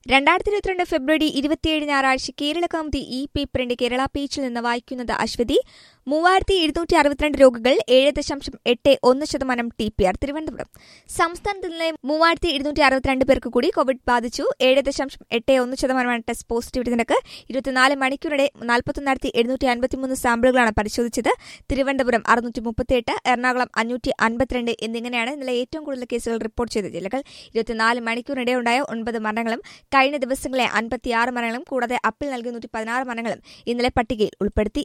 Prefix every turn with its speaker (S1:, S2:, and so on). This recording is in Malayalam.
S1: രണ്ടായിരത്തി ഇരുപത്തിരണ്ട് ഫെബ്രുവരി ഇരുപത്തിയേഴ് ഞായറാഴ്ച കേരള കൗമുദി ഇ പേപ്പറിന്റെ കേരള പേജിൽ നിന്ന് വായിക്കുന്നത് അശ്വതി മൂവായിരത്തി എഴുന്നൂറ്റി അറുപത്തിരണ്ട് രോഗികൾ ഏഴ് ദശാംശം എട്ട് ഒന്ന് ശതമാനം ടി പി ആർ തിരുവനന്തപുരം സംസ്ഥാനത്ത് ഇന്നലെ മൂവായിരത്തി ഇരുന്നൂറ്റി അറുപത്തിരണ്ട് പേർക്ക് കൂടി കോവിഡ് ബാധിച്ചു ഏഴ് ദശാംശം എട്ട് ഒന്ന് ശതമാനമാണ് ടെസ്റ്റ് പോസിറ്റിവിറ്റി നിരക്ക് ഇരുപത്തിനാല് മണിക്കൂറിടെ നാൽപ്പത്തൊന്നായിരത്തി എഴുന്നൂറ്റി അൻപത്തിമൂന്ന് സാമ്പിളുകളാണ് പരിശോധിച്ചത് തിരുവനന്തപുരം അറുന്നൂറ്റി മുപ്പത്തിയെട്ട് എറണാകുളം അഞ്ഞൂറ്റി അൻപത്തിരണ്ട് എന്നിങ്ങനെയാണ് ഇന്നലെ ഏറ്റവും കൂടുതൽ കേസുകൾ റിപ്പോർട്ട് ചെയ്ത ജില്ലകൾ ഇരുപത്തിനാല് മണിക്കൂറിനിടെ ഉണ്ടായ ഒൻപത് മരണങ്ങളും കഴിഞ്ഞ ദിവസങ്ങളിലെ അൻപത്തിയാറ് മരണങ്ങളും കൂടാതെ അപ്പിൽ നൽകിയ നൂറ്റി പതിനാറ് മരണങ്ങളും ഇന്നലെ പട്ടികയിൽ ഉൾപ്പെടുത്തി